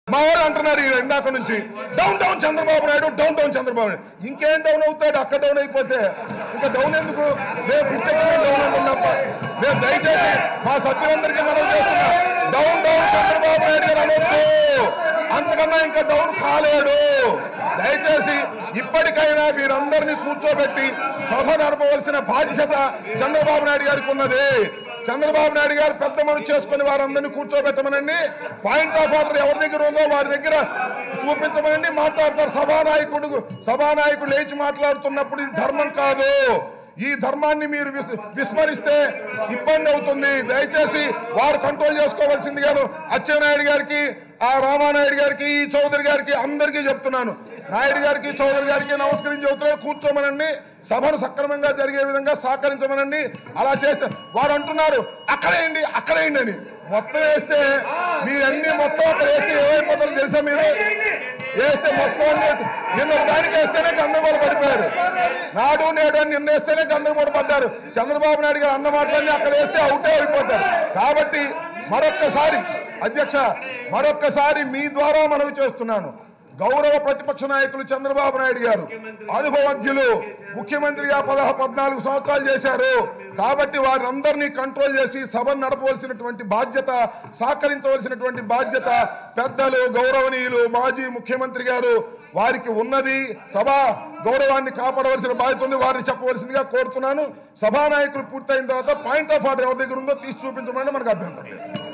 మా వాళ్ళు అంటున్నారు ఈ ఇందాక నుంచి down down Chandrababu Naidu down down Chandrababu Naidu ఇంకేం డౌన్ అవుతాడు అక్కడ డౌన్ అయిపోతే ఇంకా డౌన్ ఎందుకు మేము పిచ్చెక్కి డౌన్ అనుకున్నాం మేము దయచేసి మా సభ్యులందరికీ మనం చేస్తున్నా డౌన్ డౌన్ చంద్రబాబు నాయుడు గారు అనొద్దు అంతకన్నా ఇంకా డౌన్ కాలేడు దయచేసి ఇప్పటికైనా వీరందరినీ కూర్చోబెట్టి సభ నడపవలసిన బాధ్యత చంద్రబాబు నాయుడు గారికి ఉన్నది చంద్రబాబు నాయుడు గారు పెద్ద మనసు చేసుకుని వారందరినీ కూర్చోబెట్టమనండి పాయింట్ ఆఫ్ ఆర్డర్ ఎవరి దగ్గర ఉందో వారి దగ్గర చూపించమనండి మాట్లాడతారు సభానాయకుడు సభానాయకుడు లేచి మాట్లాడుతున్నప్పుడు ఇది ధర్మం కాదు ఈ ధర్మాన్ని మీరు విస్- విస్మరిస్తే ఇబ్బంది అవుతుంది దయచేసి వారు కంట్రోల్ చేసుకోవాల్సింది కాదు అచ్చెన్నాయుడు గారికి ఆ రామానాయుడు గారికి ఈ చౌదరి గారికి అందరికీ చెప్తున్నాను నాయుడు గారికి చౌదరి గారికి నమస్కరించి చెబుతున్నాడు కూర్చోమనండి సభను సక్రమంగా జరిగే విధంగా సహకరించమనండి అలా చేస్తే వారు అంటున్నారు అక్కడేయండి అక్కడేయండి అని మొత్తం వేస్తే మీరన్నీ మొత్తం అక్కడ వేస్తే ఏమైపోతారో తెలుసా మీరు వేస్తే మొత్తం అన్ని వేస్తే- నిన్న ఒక దానికి వేస్తేనే గందరగోళ పడిపోయారు నాడు నేడు అని నిన్న వేస్తేనే గందరగోళ పడ్డారు చంద్రబాబు నాయుడు గారు అన్న మాటలన్నీ అక్కడ వేస్తే అవుటే అయిపోతారు కాబట్టి మరొక్కసారి అధ్యక్ష మరొక్కసారి మీ ద్వారా మనవి చేస్తున్నాను గౌరవ ప్రతిపక్ష నాయకులు చంద్రబాబు నాయుడు గారు అనుభవజ్ఞులు ముఖ్యమంత్రిగా పదహ పద్నాలుగు సంవత్సరాలు చేశారు కాబట్టి వారందరినీ కంట్రోల్ చేసి సభను నడపవలసినటువంటి బాధ్యత సహకరించవలసినటువంటి బాధ్యత పెద్దలు గౌరవనీయులు మాజీ ముఖ్యమంత్రి గారు వారికి ఉన్నది సభ గౌరవాన్ని కాపాడవలసిన బాధ్యత ఉంది వారిని చెప్పవలసిందిగా కోరుతున్నాను సభానాయకులు పూర్తయిన తర్వాత పాయింట్ ఆఫ్ ఆర్డర్ ఎవరి దగ్గర ఉందో తీసి చూపించమని మనకు అభ్యంతరం లేదు